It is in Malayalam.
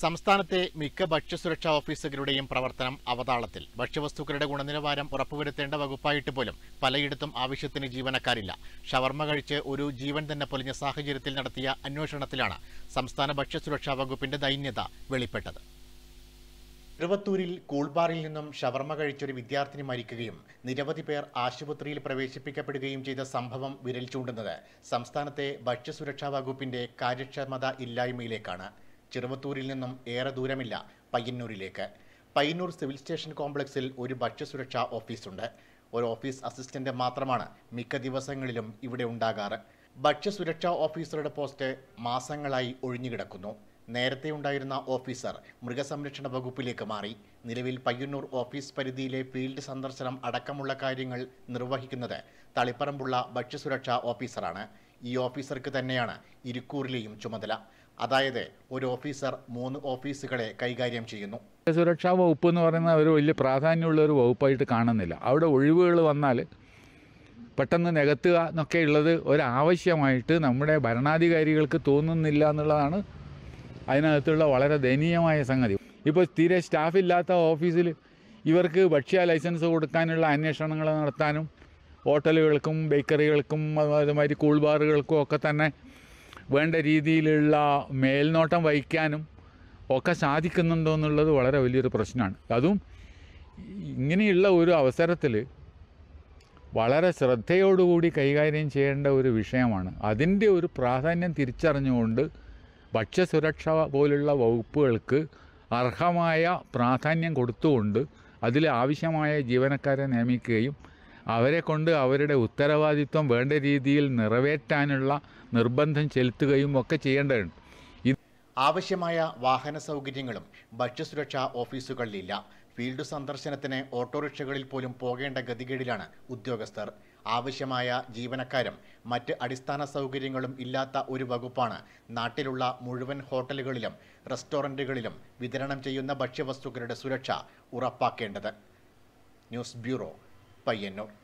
സംസ്ഥാനത്തെ മിക്ക ഭക്ഷ്യസുരക്ഷാ ഓഫീസുകളുടെയും പ്രവർത്തനം അവതാളത്തിൽ ഭക്ഷ്യവസ്തുക്കളുടെ ഗുണനിലവാരം ഉറപ്പുവരുത്തേണ്ട വകുപ്പായിട്ട് പോലും പലയിടത്തും ആവശ്യത്തിന് ജീവനക്കാരില്ല ഷവർമ്മ കഴിച്ച് ഒരു ജീവൻ തന്നെ പൊലിഞ്ഞ സാഹചര്യത്തിൽ നടത്തിയ അന്വേഷണത്തിലാണ് സംസ്ഥാന ഭക്ഷ്യസുരക്ഷാ വകുപ്പിന്റെ ദൈന്യത വെളിപ്പെട്ടത് തിരുവത്തൂരിൽ കൂൾബാറിൽ നിന്നും ഷവർമ കഴിച്ചൊരു വിദ്യാർത്ഥിനി മരിക്കുകയും നിരവധി പേർ ആശുപത്രിയിൽ പ്രവേശിപ്പിക്കപ്പെടുകയും ചെയ്ത സംഭവം വിരൽ ചൂണ്ടുന്നത് സംസ്ഥാനത്തെ ഭക്ഷ്യസുരക്ഷാ വകുപ്പിന്റെ കാര്യക്ഷമത ഇല്ലായ്മയിലേക്കാണ് ചെറുവത്തൂരിൽ നിന്നും ഏറെ ദൂരമില്ല പയ്യന്നൂരിലേക്ക് പയ്യന്നൂർ സിവിൽ സ്റ്റേഷൻ കോംപ്ലക്സിൽ ഒരു ഭക്ഷ്യസുരക്ഷാ ഓഫീസുണ്ട് ഒരു ഓഫീസ് അസിസ്റ്റന്റ് മാത്രമാണ് മിക്ക ദിവസങ്ങളിലും ഇവിടെ ഉണ്ടാകാറ് ഭക്ഷ്യസുരക്ഷാ ഓഫീസറുടെ പോസ്റ്റ് മാസങ്ങളായി ഒഴിഞ്ഞുകിടക്കുന്നു നേരത്തെ ഉണ്ടായിരുന്ന ഓഫീസർ മൃഗസംരക്ഷണ വകുപ്പിലേക്ക് മാറി നിലവിൽ പയ്യന്നൂർ ഓഫീസ് പരിധിയിലെ ഫീൽഡ് സന്ദർശനം അടക്കമുള്ള കാര്യങ്ങൾ നിർവഹിക്കുന്നത് തളിപ്പറമ്പുള്ള ഭക്ഷ്യസുരക്ഷാ ഓഫീസറാണ് ഈ ഓഫീസർക്ക് തന്നെയാണ് ഇരിക്കൂറിലെയും ചുമതല അതായത് ഒരു ഓഫീസർ മൂന്ന് ഓഫീസുകളെ കൈകാര്യം ചെയ്യുന്നു സുരക്ഷാ വകുപ്പ് എന്ന് പറയുന്ന ഒരു വലിയ പ്രാധാന്യമുള്ള ഒരു വകുപ്പായിട്ട് കാണുന്നില്ല അവിടെ ഒഴിവുകൾ വന്നാൽ പെട്ടെന്ന് നികത്തുക എന്നൊക്കെ ഉള്ളത് ഒരാവശ്യമായിട്ട് നമ്മുടെ ഭരണാധികാരികൾക്ക് തോന്നുന്നില്ല എന്നുള്ളതാണ് അതിനകത്തുള്ള വളരെ ദയനീയമായ സംഗതി ഇപ്പോൾ തീരെ സ്റ്റാഫില്ലാത്ത ഓഫീസിൽ ഇവർക്ക് ഭക്ഷ്യ ലൈസൻസ് കൊടുക്കാനുള്ള അന്വേഷണങ്ങൾ നടത്താനും ഹോട്ടലുകൾക്കും ബേക്കറികൾക്കും അതുമാതിരി കൂൾ ബാറുകൾക്കും ഒക്കെ തന്നെ വേണ്ട രീതിയിലുള്ള മേൽനോട്ടം വഹിക്കാനും ഒക്കെ സാധിക്കുന്നുണ്ടോ എന്നുള്ളത് വളരെ വലിയൊരു പ്രശ്നമാണ് അതും ഇങ്ങനെയുള്ള ഒരു അവസരത്തിൽ വളരെ ശ്രദ്ധയോടുകൂടി കൈകാര്യം ചെയ്യേണ്ട ഒരു വിഷയമാണ് അതിൻ്റെ ഒരു പ്രാധാന്യം തിരിച്ചറിഞ്ഞുകൊണ്ട് ഭക്ഷ്യസുരക്ഷ പോലുള്ള വകുപ്പുകൾക്ക് അർഹമായ പ്രാധാന്യം കൊടുത്തുകൊണ്ട് അതിൽ ആവശ്യമായ ജീവനക്കാരെ നിയമിക്കുകയും അവരെ കൊണ്ട് അവരുടെ ഉത്തരവാദിത്വം വേണ്ട രീതിയിൽ നിറവേറ്റാനുള്ള നിർബന്ധം ചെലുത്തുകയും ഒക്കെ ചെയ്യേണ്ടതുണ്ട് ആവശ്യമായ വാഹന സൗകര്യങ്ങളും ഭക്ഷ്യസുരക്ഷാ ഓഫീസുകളിലില്ല ഫീൽഡ് സന്ദർശനത്തിന് ഓട്ടോറിക്ഷകളിൽ പോലും പോകേണ്ട ഗതികേടിലാണ് ഉദ്യോഗസ്ഥർ ആവശ്യമായ ജീവനക്കാരും മറ്റ് അടിസ്ഥാന സൗകര്യങ്ങളും ഇല്ലാത്ത ഒരു വകുപ്പാണ് നാട്ടിലുള്ള മുഴുവൻ ഹോട്ടലുകളിലും റെസ്റ്റോറൻറ്റുകളിലും വിതരണം ചെയ്യുന്ന ഭക്ഷ്യവസ്തുക്കളുടെ സുരക്ഷ ഉറപ്പാക്കേണ്ടത് ന്യൂസ് ബ്യൂറോ പയ്യന്നൂർ